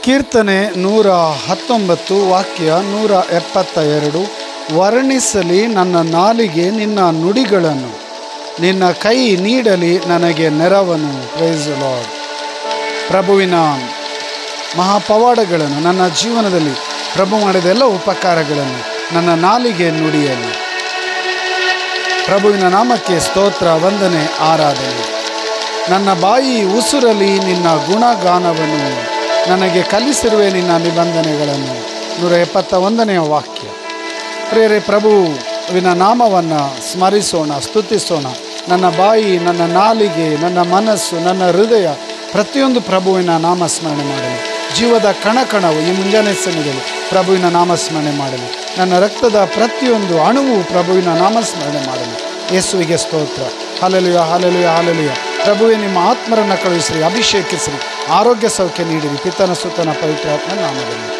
ಕೀರ್ತನೆ ನೂರ ಹತ್ತೊಂಬತ್ತು ವಾಕ್ಯ ನೂರ ಎಪ್ಪತ್ತ ಎರಡು ವರ್ಣಿಸಲಿ ನನ್ನ ನಾಲಿಗೆ ನಿನ್ನ ನುಡಿಗಳನ್ನು ನಿನ್ನ ಕೈ ನೀಡಲಿ ನನಗೆ ನೆರವನು ಪ್ರೈಸ್ ಲಾರ್ಡ್ ಪ್ರಭುವಿನ ಮಹಾಪವಾಡಗಳನ್ನು ನನ್ನ ಜೀವನದಲ್ಲಿ ಪ್ರಭು ಮಾಡಿದ ಎಲ್ಲ ಉಪಕಾರಗಳನ್ನು ನನ್ನ ನಾಲಿಗೆ ನುಡಿಯಲಿ ಪ್ರಭುವಿನ ನಾಮಕ್ಕೆ ಸ್ತೋತ್ರ ವಂದನೆ ಆರಾಧನೆ ನನ್ನ ಬಾಯಿ ಉಸುರಲಿ ನಿನ್ನ ಗುಣಗಾನವನ್ನು ನನಗೆ ಕಲಿಸಿರುವೆ ನಿನ್ನ ನಿಬಂಧನೆಗಳನ್ನು ನೂರ ಎಪ್ಪತ್ತ ಒಂದನೆಯ ವಾಕ್ಯ ಪ್ರೇರೆ ಪ್ರಭುವಿನ ನಾಮವನ್ನು ಸ್ಮರಿಸೋಣ ಸ್ತುತಿಸೋಣ ನನ್ನ ಬಾಯಿ ನನ್ನ ನಾಲಿಗೆ ನನ್ನ ಮನಸ್ಸು ನನ್ನ ಹೃದಯ ಪ್ರತಿಯೊಂದು ಪ್ರಭುವಿನ ನಾಮಸ್ಮರಣೆ ಮಾಡಲಿ ಜೀವದ ಕಣಕಣವು ಈ ಮುಂಜಾನೆ ಸಮಯದಲ್ಲಿ ಪ್ರಭುವಿನ ನಾಮಸ್ಮರಣೆ ಮಾಡಲಿ ನನ್ನ ರಕ್ತದ ಪ್ರತಿಯೊಂದು ಅಣುವು ಪ್ರಭುವಿನ ನಾಮಸ್ಮರಣೆ ಮಾಡಲಿ ಯೇಸುವಿಗೆ ಸ್ತೋತ್ರ ಹಾಲೆಲುಯ ಹಾಲೆಲುಯ ಹಾಲೆಲುಯ ಪ್ರಭುವೆ ನಿಮ್ಮ ಆತ್ಮರನ್ನು ಕಳುಹಿಸಿರಿ ಅಭಿಷೇಕಿಸಿರಿ ಆರೋಗ್ಯ ಸೌಖ್ಯ ನೀಡಿರಿ ಪಿತನ ಸುತ್ತನ ಪವಿತ್ರಾತ್ಮ ನಾಮದಲ್ಲಿ